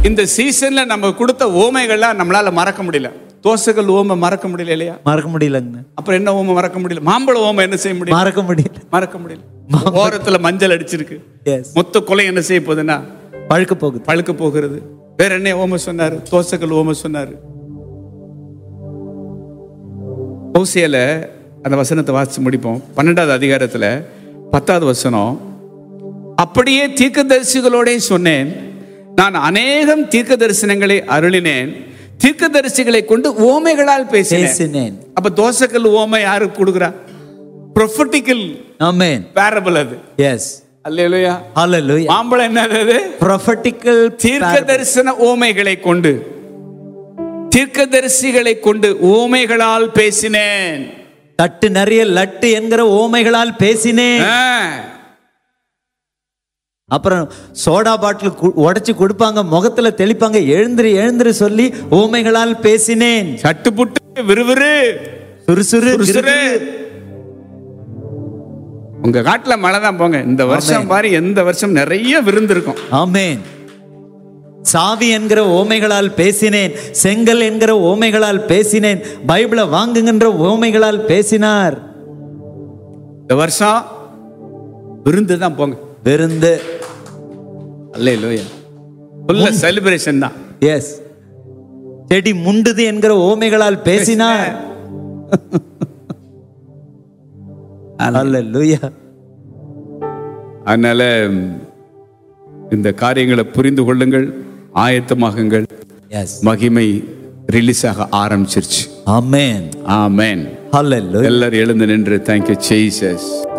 இந்த சீசன்ல நம்ம கொடுத்த ஓமைகள்லாம் நம்மளால மறக்க முடியல தோசைகள் ஓமை மறக்க முடியல இல்லையா மறக்க முடியலங்க அப்புறம் என்ன ஓமை மறக்க முடியல மாம்பழ ஓமை என்ன செய்ய முடியும் மறக்க முடியல மறக்க முடியல ஓரத்துல மஞ்சள் அடிச்சிருக்கு எஸ் மொத்த கொலை என்ன செய்ய போகுதுன்னா பழுக்க போகுது பழுக்க போகிறது வேற என்ன ஓமை சொன்னாரு தோசைகள் ஓமை சொன்னாரு ஓசியால அந்த வசனத்தை வாசிச்சு முடிப்போம் பன்னெண்டாவது அதிகாரத்துல பத்தாவது வசனம் அப்படியே தீர்க்கதரிசிகளோட சொன்னேன் நான் அநேகம் தீர்க்க தரிசனங்களை அருளினேன் தீர்க்கதரிசிகளை கொண்டு ஓமைகளால் பேசினேன் பேசினேன் அப்ப தோசைக்கல் ஓமை யாருக்கு கொடுக்குறா ப்ரொஃபட்டிக்கல் ஆமென் பேரபிள் அது எஸ் அல்லையா ஹalleluya மாம்பழம் என்னது அது prophetical தீர்க்க தரிசன ஓமைகளை கொண்டு தீர்க்கதரிசிகளை கொண்டு ஓமைகளால் பேசினேன் தட்டு நிறைய லட்டு என்கிற ஓமைகளால் பேசினேன் ஆ. அப்புறம் சோடா பாட்டில் உடைச்சு கொடுப்பாங்க முகத்துல தெளிப்பாங்க எழுந்திரு எழுந்திரு சொல்லி ஓமைகளால் பேசினேன் சட்டுப்புட்டு விறுவிறு சுறுசுறு சுறுசுறு. உங்க காட்டுல மழை தான் போங்க இந்த வருஷம் பாரு எந்த வருஷம் நிறைய விருந்து இருக்கும் ஆமென் சாவி என்கிற ஓமைகளால் பேசினேன் செங்கல் என்கிற ஓமைகளால் பேசினேன் பைபிளை வாங்குகின்ற ஓமைகளால் பேசினார் இந்த வருஷம் விருந்து தான் போங்க விருந்து அல்ல லோயா ஃபுல்ல செலிப்ரேஷன் தான் எஸ் செடி முண்டுது என்கிற ஓமைகளால் பேசினார் அல்லேலூயா அதனால இந்த காரியங்களை புரிந்து கொள்ளுங்கள் ஆயத்தமாகுங்கள் எஸ் மகிமை ரிலீஸ் ஆக ஆரம்பிச்சிருச்சு ஆமென் ஆமென் ஹalleluya எல்லாரும் எழுந்து நின்று தேங்க்யூ ஜெய்சஸ்